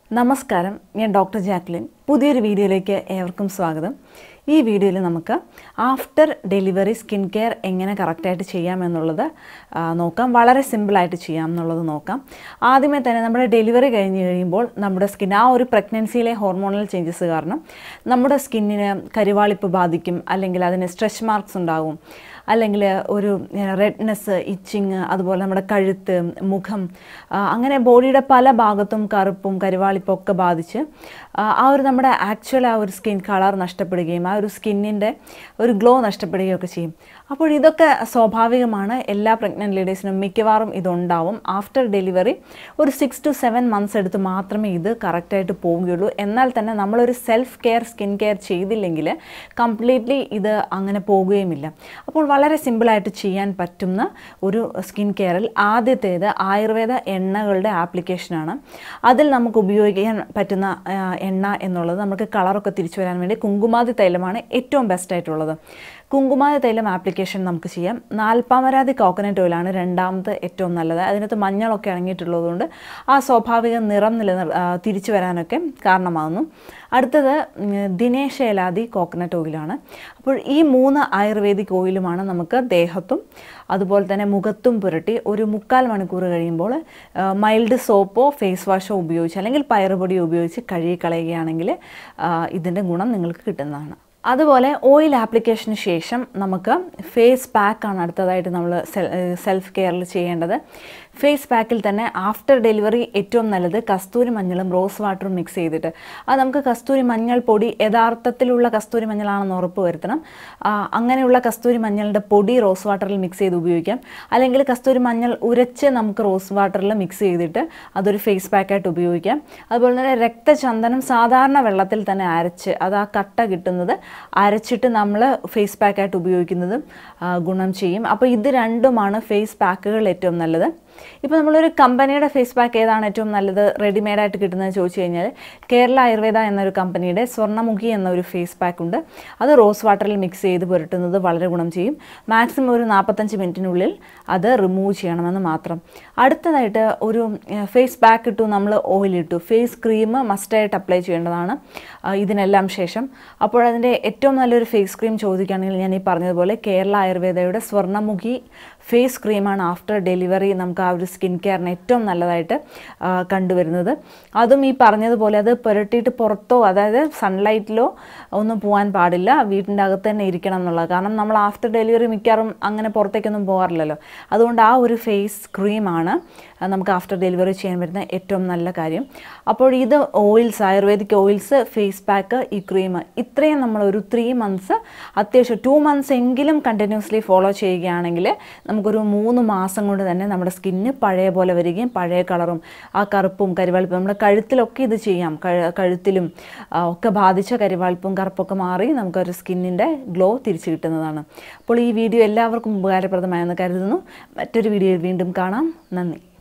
നമസ്കാരം ഞാൻ doctor Jacqueline പുതിയൊരു വീഡിയോയിലേക്ക് ഏവർക്കും സ്വാഗതം ഈ വീഡിയോയിൽ നമുക്ക് ആഫ്റ്റർ ഡെലിവറി സ്കിൻ കെയർ എങ്ങനെ കറക്റ്റായിട്ട് ചെയ്യാമെന്നുള്ളത് ആ, നോക്കാം വളരെ സിമ്പിളായിട്ട് ചെയ്യാം എന്നുള്ളത് നോക്കാം ആദ്യമേ തന്നെ നമ്മുടെ ഡെലിവറി കഴിഞ്ഞ് കഴിയുമ്പോൾ നമ്മുടെ സ്കിൻ ആ ഒരു പ്രഗ്നൻസിയിലെ ഹോർമോണൽ ചേഞ്ചസ് കാരണം നമ്മുടെ സ്കിന്നിന് കരുവാളിപ്പ് ബാധിക്കും അല്ലെങ്കിൽ അതിന് സ്ട്രെച്ച് മാർക്സ് ഉണ്ടാകും അല്ലെങ്കിൽ ഒരു റെഡ്നെസ് ഇച്ചിങ് അതുപോലെ നമ്മുടെ കഴുത്ത് മുഖം ആ, അങ്ങനെ ബോഡിയുടെ പല ഭാഗത്തും കറുപ്പും കരുവാളിപ്പും ഒക്കെ ബാധിച്ച് ആ, ആ ഒരു നമ്മുടെ ആക്ച്വൽ ആ ഒരു സ്കിൻ കളർ നഷ്ടപ്പെടുകയും ആ ഒരു സ്കിന്നിൻ്റെ ഒരു ഗ്ലോ നഷ്ടപ്പെടുകയും ഒക്കെ ചെയ്യും അപ്പോൾ ഇതൊക്കെ സ്വാഭാവികമാണ് എല്ലാ പ്രഗ്നൻറ്റ് ലേഡീസിനും മിക്കവാറും ഇതുണ്ടാവും ആഫ്റ്റർ ഡെലിവറി ഒരു സിക്സ് ടു സെവൻ മന്ത്സ് എടുത്ത് മാത്രമേ ഇത് കറക്റ്റായിട്ട് പോവുകയുള്ളൂ എന്നാൽ തന്നെ നമ്മളൊരു സെൽഫ് കെയർ സ്കിൻ കെയർ ചെയ്തില്ലെങ്കിൽ കംപ്ലീറ്റ്ലി ഇത് അങ്ങനെ പോകുകയുമില്ല അപ്പോൾ വളരെ സിമ്പിളായിട്ട് ചെയ്യാൻ പറ്റുന്ന ഒരു സ്കിൻ കെയറിൽ ആദ്യത്തേത് ആയുർവേദ എണ്ണകളുടെ ആപ്ലിക്കേഷനാണ് അതിൽ നമുക്ക് ഉപയോഗിക്കാൻ പറ്റുന്ന ആ, എണ്ണ എന്നുള്ളത് നമുക്ക് കളറൊക്കെ തിരിച്ചു വരാൻ വേണ്ടി കുങ്കുമാതി തൈലമാണ് ഏറ്റവും ബെസ്റ്റ് ആയിട്ടുള്ളത് കുങ്കുമാതി തൈലം ആപ്ലിക്കേഷൻ നമുക്ക് ചെയ്യാം നാൽപ്പാമരാതി കോക്കനട്ട് ഓയിലാണ് രണ്ടാമത് ഏറ്റവും നല്ലത് അതിനകത്ത് മഞ്ഞളൊക്കെ അടങ്ങിയിട്ടുള്ളതുകൊണ്ട് ആ സ്വാഭാവിക നിറം നിലനിർ ആ, തിരിച്ചു വരാനൊക്കെ കാരണമാകുന്നു അടുത്തത് ഉം, ദിനേശേലാദി കോക്കനട്ട് ഓയിലാണ് അപ്പോൾ ഈ മൂന്ന് ആയുർവേദിക് ഓയിലുമാണ് നമുക്ക് ദേഹത്തും അതുപോലെ തന്നെ മുഖത്തും പുരട്ടി ഒരു മുക്കാൽ മണിക്കൂർ കഴിയുമ്പോൾ മൈൽഡ് സോപ്പോ ഫേസ് വാഷോ ഉപയോഗിച്ച് അല്ലെങ്കിൽ പയറുപൊടിയോ ഉപയോഗിച്ച് കഴുകി കളയുകയാണെങ്കിൽ ഇതിൻ്റെ ഗുണം നിങ്ങൾക്ക് കിട്ടുന്നതാണ് അതുപോലെ ഓയിൽ ആപ്ലിക്കേഷന് ശേഷം നമുക്ക് ഫേസ് പാക്കാണ് അടുത്തതായിട്ട് നമ്മൾ സെൽഫ് കെയറിൽ ചെയ്യേണ്ടത് ഫേസ് പാക്കിൽ തന്നെ ആഫ്റ്റർ ഡെലിവറി ഏറ്റവും നല്ലത് കസ്തൂരി മഞ്ഞളും റോസ് വാട്ടറും മിക്സ് ചെയ്തിട്ട് അത് നമുക്ക് കസ്തൂരി മഞ്ഞൾ പൊടി യഥാർത്ഥത്തിലുള്ള കസ്തൂരി മഞ്ഞളാണെന്ന് ഉറപ്പ് വരുത്തണം ആ, അങ്ങനെയുള്ള കസ്തൂരി മഞ്ഞളുടെ പൊടി റോസ് വാട്ടറിൽ മിക്സ് ചെയ്ത് ഉപയോഗിക്കാം അല്ലെങ്കിൽ കസ്തൂരി മഞ്ഞൾ ഉരച്ച് നമുക്ക് റോസ് വാട്ടറിൽ മിക്സ് ചെയ്തിട്ട് അതൊരു ഫേസ് പാക്കായിട്ട് ഉപയോഗിക്കാം അതുപോലെ തന്നെ രക്തചന്ദനം സാധാരണ വെള്ളത്തിൽ തന്നെ അരച്ച് അത് ആ കട്ട കിട്ടുന്നത് അരച്ചിട്ട് നമ്മൾ ഫേസ് പാക്കായിട്ട് ഉപയോഗിക്കുന്നതും ആ, ഗുണം ചെയ്യും അപ്പോൾ ഇത് രണ്ടുമാണ് ഫേസ് പാക്കുകൾ ഏറ്റവും നല്ലത് ഇപ്പോൾ നമ്മളൊരു കമ്പനിയുടെ ഫേസ് പാക്ക് ഏതാണ് ഏറ്റവും നല്ലത് റെഡിമെയ്ഡായിട്ട് കിട്ടുന്നത് ചോദിച്ചു കഴിഞ്ഞാൽ കേരള ആയുർവേദ എന്നൊരു കമ്പനിയുടെ സ്വർണ്ണമുഖി എന്ന ഒരു ഫേസ് പാക്ക് ഉണ്ട് അത് റോസ് വാട്ടറിൽ മിക്സ് ചെയ്ത് പുരട്ടുന്നത് വളരെ ഗുണം ചെയ്യും മാക്സിമം ഒരു നാൽപ്പത്തഞ്ച് മിനിറ്റിനുള്ളിൽ അത് റിമൂവ് ചെയ്യണമെന്ന് മാത്രം അടുത്തതായിട്ട് ഒരു ഫേസ് പാക്ക് ഇട്ടു നമ്മൾ ഓയിൽ ഇട്ടു ഫേസ് ക്രീം മസ്റ്റായിട്ട് അപ്ലൈ ചെയ്യേണ്ടതാണ് ആ, ഇതിനെല്ലാം ശേഷം അപ്പോൾ അതിൻ്റെ ഏറ്റവും നല്ലൊരു ഫേസ് ക്രീം ചോദിക്കുകയാണെങ്കിൽ ഞാൻ ഈ പറഞ്ഞതുപോലെ കേരള ആയുർവേദയുടെ സ്വർണ്ണമുഖി ഫേസ് ക്രീമാണ് ആഫ്റ്റർ ഡെലിവറി നമുക്ക് ആ ഒരു സ്കിൻ കെയറിന് ഏറ്റവും നല്ലതായിട്ട് ആ, കണ്ടുവരുന്നത് അതും ഈ പറഞ്ഞതുപോലെ അത് പുരട്ടിയിട്ട് പുറത്തോ അതായത് സൺലൈറ്റിലോ ഒന്നും പോകാൻ പാടില്ല വീട്ടിൻ്റെ അകത്ത് തന്നെ ഇരിക്കണം എന്നുള്ളത് കാരണം നമ്മൾ ആഫ്റ്റർ ഡെലിവറി മിക്കവാറും അങ്ങനെ പുറത്തേക്കൊന്നും പോകാറില്ലല്ലോ അതുകൊണ്ട് ആ ഒരു ഫേസ് ക്രീമാണ് നമുക്ക് ആഫ്റ്റർ ഡെലിവറി ചെയ്യാൻ വരുന്ന ഏറ്റവും നല്ല കാര്യം അപ്പോൾ ഇത് oils ayurvedic oils face pack ഈ ക്രീം ഇത്രയും നമ്മൾ ഒരു ത്രീ മന്ത്സ് അത്യാവശ്യം ടു മന്ത്സ് എങ്കിലും കണ്ടിന്യൂസ്ലി ഫോളോ ചെയ്യുകയാണെങ്കിൽ നമുക്കൊരു മൂന്ന് മാസം കൊണ്ട് തന്നെ നമ്മുടെ സ്കിന്ന് പഴയ പോലെ വരികയും പഴയ കളറും ആ കറുപ്പും കരിവാളിപ്പും നമ്മുടെ കഴുത്തിലൊക്കെ ഇത് ചെയ്യാം കഴ- കഴുത്തിലും ആ, ഒക്കെ ബാധിച്ച കരിവാളിപ്പും കറുപ്പൊക്കെ മാറി നമുക്കൊരു സ്കിന്നിൻ്റെ ഗ്ലോ തിരിച്ചു കിട്ടുന്നതാണ് അപ്പോൾ ഈ വീഡിയോ എല്ലാവർക്കും ഉപകാരപ്രദമായെന്ന് കരുതുന്നു മറ്റൊരു വീഡിയോയിൽ വീണ്ടും കാണാം നന്ദി